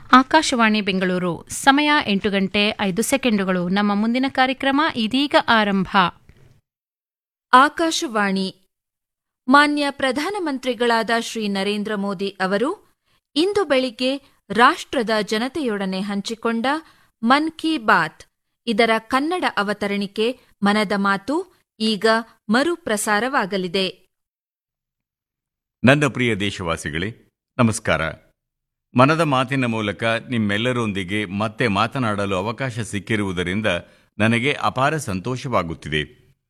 ಆಕಾಶವಾಣಿ ಬೆಂಗಳೂರು ಸಮಯ ಎಂಟು ಗಂಟೆ ಐದು ಸೆಕೆಂಡುಗಳು ನಮ್ಮ ಮುಂದಿನ ಕಾರ್ಯಕ್ರಮ ಇದೀಗ ಆರಂಭ ಆಕಾಶವಾಣಿ ಮಾನ್ಯ ಪ್ರಧಾನಮಂತ್ರಿಗಳಾದ ಶ್ರೀ ನರೇಂದ್ರ ಮೋದಿ ಅವರು ಇಂದು ಬೆಳಿಗ್ಗೆ ರಾಷ್ಟ್ರದ ಜನತೆಯೊಡನೆ ಹಂಚಿಕೊಂಡ ಮನ್ ಕಿ ಬಾತ್ ಇದರ ಕನ್ನಡ ಅವತರಣಿಕೆ ಮನದ ಮಾತು ಈಗ ಮರುಪ್ರಸಾರವಾಗಲಿದೆ ನನ್ನ ಪ್ರಿಯ ದೇಶವಾಸಿಗಳೇ ನಮಸ್ಕಾರ ಮನದ ಮಾತಿನ ಮೂಲಕ ನಿಮ್ಮೆಲ್ಲರೊಂದಿಗೆ ಮತ್ತೆ ಮಾತನಾಡಲು ಅವಕಾಶ ಸಿಕ್ಕಿರುವುದರಿಂದ ನನಗೆ ಅಪಾರ ಸಂತೋಷವಾಗುತ್ತಿದೆ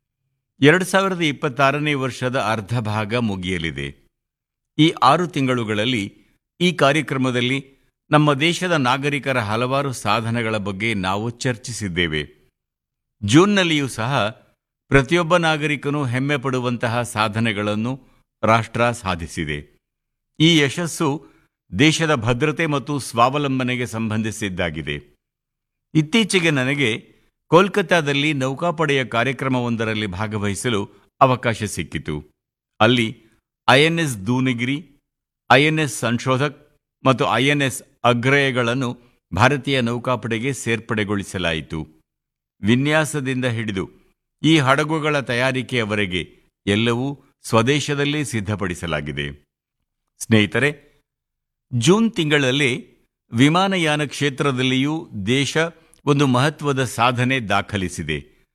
ಎರಡು ಸಾವಿರದ ಇಪ್ಪತ್ತಾರನೇ ವರ್ಷದ ಅರ್ಧ ಭಾಗ ಮುಗಿಯಲಿದೆ ಈ ಆರು ತಿಂಗಳುಗಳಲ್ಲಿ ಈ ಕಾರ್ಯಕ್ರಮದಲ್ಲಿ ನಮ್ಮ ದೇಶದ ನಾಗರಿಕರ ಹಲವಾರು ಸಾಧನೆಗಳ ಬಗ್ಗೆ ನಾವು ಚರ್ಚಿಸಿದ್ದೇವೆ ಜೂನ್ನಲ್ಲಿಯೂ ಸಹ ಪ್ರತಿಯೊಬ್ಬ ನಾಗರಿಕನೂ ಹೆಮ್ಮೆ ಪಡುವಂತಹ ಸಾಧನೆಗಳನ್ನು ರಾಷ್ಟ್ರ ಸಾಧಿಸಿದೆ ಈ ಯಶಸ್ಸು ದೇಶದ ಭದ್ರತೆ ಮತ್ತು ಸ್ವಾವಲಂಬನೆಗೆ ಸಂಬಂಧಿಸಿದ್ದಾಗಿದೆ ಇತ್ತೀಚೆಗೆ ನನಗೆ ಕೋಲ್ಕತ್ತಾದಲ್ಲಿ ನೌಕಾಪಡೆಯ ಕಾರ್ಯಕ್ರಮವೊಂದರಲ್ಲಿ ಭಾಗವಹಿಸಲು ಅವಕಾಶ ಸಿಕ್ಕಿತು ಅಲ್ಲಿ ಐಎನ್ಎಸ್ ದೂನಿಗಿರಿ ಐಎನ್ಎಸ್ ಸಂಶೋಧಕ್ ಮತ್ತು ಐಎನ್ಎಸ್ ಅಗ್ರಯಗಳನ್ನು ಭಾರತೀಯ ನೌಕಾಪಡೆಗೆ ಸೇರ್ಪಡೆಗೊಳಿಸಲಾಯಿತು ವಿನ್ಯಾಸದಿಂದ ಹಿಡಿದು ಈ ಹಡಗುಗಳ ತಯಾರಿಕೆಯವರೆಗೆ ಎಲ್ಲವೂ ಸ್ವದೇಶದಲ್ಲೇ ಸಿದ್ಧಪಡಿಸಲಾಗಿದೆ ಸ್ನೇಹಿತರೆ ಜೂನ್ ತಿಂಗಳಲ್ಲಿ ವಿಮಾನಯಾನ ಕ್ಷೇತ್ರದಲ್ಲಿಯೂ ದೇಶ ಒಂದು ಮಹತ್ವದ ಸಾಧನೆ ದಾಖಲಿಸಿದೆ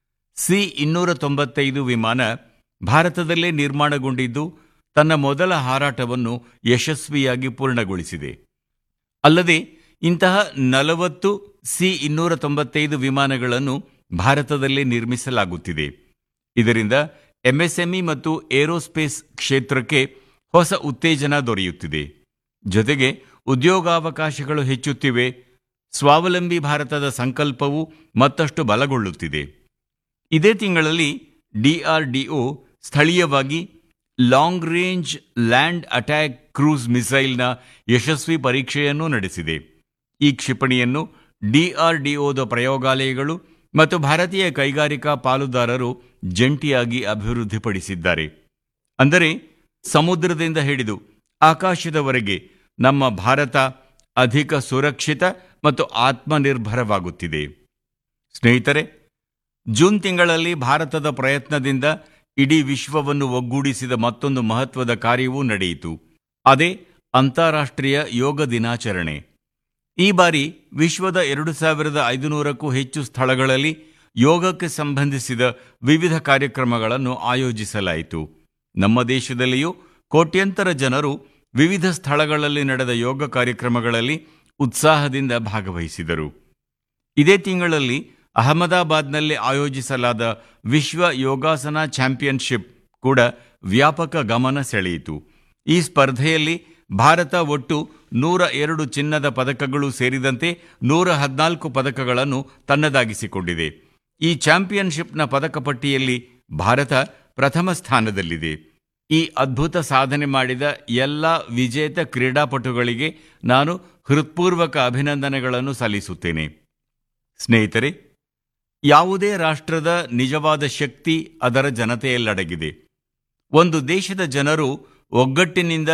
ಸಿ ಇನ್ನೂರ ತೊಂಬತ್ತೈದು ವಿಮಾನ ಭಾರತದಲ್ಲೇ ನಿರ್ಮಾಣಗೊಂಡಿದ್ದು ತನ್ನ ಮೊದಲ ಹಾರಾಟವನ್ನು ಯಶಸ್ವಿಯಾಗಿ ಪೂರ್ಣಗೊಳಿಸಿದೆ ಅಲ್ಲದೆ ಇಂತಹ ನಲವತ್ತು ಸಿ ಇನ್ನೂರ ತೊಂಬತ್ತೈದು ವಿಮಾನಗಳನ್ನು ಭಾರತದಲ್ಲೇ ನಿರ್ಮಿಸಲಾಗುತ್ತಿದೆ ಇದರಿಂದ ಎಂಎಸ್ಎಂಇ ಮತ್ತು ಏರೋಸ್ಪೇಸ್ ಕ್ಷೇತ್ರಕ್ಕೆ ಹೊಸ ಉತ್ತೇಜನ ದೊರೆಯುತ್ತಿದೆ ಜೊತೆಗೆ ಉದ್ಯೋಗಾವಕಾಶಗಳು ಹೆಚ್ಚುತ್ತಿವೆ ಸ್ವಾವಲಂಬಿ ಭಾರತದ ಸಂಕಲ್ಪವು ಮತ್ತಷ್ಟು ಬಲಗೊಳ್ಳುತ್ತಿದೆ ಇದೇ ತಿಂಗಳಲ್ಲಿ ಡಿಆರ್ಡಿಒ ಸ್ಥಳೀಯವಾಗಿ long range land attack cruise ಮಿಸೈಲ್ನ ಯಶಸ್ವಿ ಪರೀಕ್ಷೆಯನ್ನು ನಡೆಸಿದೆ ಈ ಕ್ಷಿಪಣಿಯನ್ನು ಡಿಆರ್ಡಿಒದ ಪ್ರಯೋಗಾಲಯಗಳು ಮತ್ತು ಭಾರತೀಯ ಕೈಗಾರಿಕಾ ಪಾಲುದಾರರು ಜಂಟಿಯಾಗಿ ಅಭಿವೃದ್ಧಿಪಡಿಸಿದ್ದಾರೆ ಅಂದರೆ ಸಮುದ್ರದಿಂದ ಹಿಡಿದು ಆಕಾಶದವರೆಗೆ ನಮ್ಮ ಭಾರತ ಅಧಿಕ ಸುರಕ್ಷಿತ ಮತ್ತು ಆತ್ಮನಿರ್ಭರವಾಗುತ್ತಿದೆ ಸ್ನೇಹಿತರೆ ಜೂನ್ ತಿಂಗಳಲ್ಲಿ ಭಾರತದ ಪ್ರಯತ್ನದಿಂದ ಇಡೀ ವಿಶ್ವವನ್ನು ಒಗ್ಗೂಡಿಸಿದ ಮತ್ತೊಂದು ಮಹತ್ವದ ಕಾರ್ಯವೂ ನಡೆಯಿತು ಅದೇ ಅಂತಾರಾಷ್ಟ್ರೀಯ ಯೋಗ ದಿನಾಚರಣೆ ಈ ಬಾರಿ ವಿಶ್ವದ ಎರಡು ಸಾವಿರದ ಐದುನೂರಕ್ಕೂ ಹೆಚ್ಚು ಸ್ಥಳಗಳಲ್ಲಿ ಯೋಗಕ್ಕೆ ಸಂಬಂಧಿಸಿದ ವಿವಿಧ ಕಾರ್ಯಕ್ರಮಗಳನ್ನು ಆಯೋಜಿಸಲಾಯಿತು ನಮ್ಮ ದೇಶದಲ್ಲಿಯೂ ಕೋಟ್ಯಂತರ ಜನರು ವಿವಿಧ ಸ್ಥಳಗಳಲ್ಲಿ ನಡೆದ ಯೋಗ ಕಾರ್ಯಕ್ರಮಗಳಲ್ಲಿ ಉತ್ಸಾಹದಿಂದ ಭಾಗವಹಿಸಿದರು ಇದೇ ತಿಂಗಳಲ್ಲಿ ಅಹಮದಾಬಾದ್ನಲ್ಲಿ ಆಯೋಜಿಸಲಾದ ವಿಶ್ವ ಯೋಗಾಸನ ಚಾಂಪಿಯನ್ಶಿಪ್ ಕೂಡ ವ್ಯಾಪಕ ಗಮನ ಸೆಳೆಯಿತು ಈ ಸ್ಪರ್ಧೆಯಲ್ಲಿ ಭಾರತ ಒಟ್ಟು ನೂರ ಎರಡು ಚಿನ್ನದ ಪದಕಗಳು ಸೇರಿದಂತೆ ನೂರ ಹದಿನಾಲ್ಕು ಪದಕಗಳನ್ನು ತನ್ನದಾಗಿಸಿಕೊಂಡಿದೆ ಈ ಚಾಂಪಿಯನ್ಶಿಪ್ನ ಪದಕ ಪಟ್ಟಿಯಲ್ಲಿ ಭಾರತ ಪ್ರಥಮ ಸ್ಥಾನದಲ್ಲಿದೆ ಈ ಅದ್ಭುತ ಸಾಧನೆ ಮಾಡಿದ ಎಲ್ಲ ವಿಜೇತ ಕ್ರೀಡಾಪಟುಗಳಿಗೆ ನಾನು ಹೃತ್ಪೂರ್ವಕ ಅಭಿನಂದನೆಗಳನ್ನು ಸಲ್ಲಿಸುತ್ತೇನೆ ಸ್ನೇಹಿತರೆ ಯಾವುದೇ ರಾಷ್ಟ್ರದ ನಿಜವಾದ ಶಕ್ತಿ ಅದರ ಜನತೆಯಲ್ಲಡಗಿದೆ ಒಂದು ದೇಶದ ಜನರು ಒಗ್ಗಟ್ಟಿನಿಂದ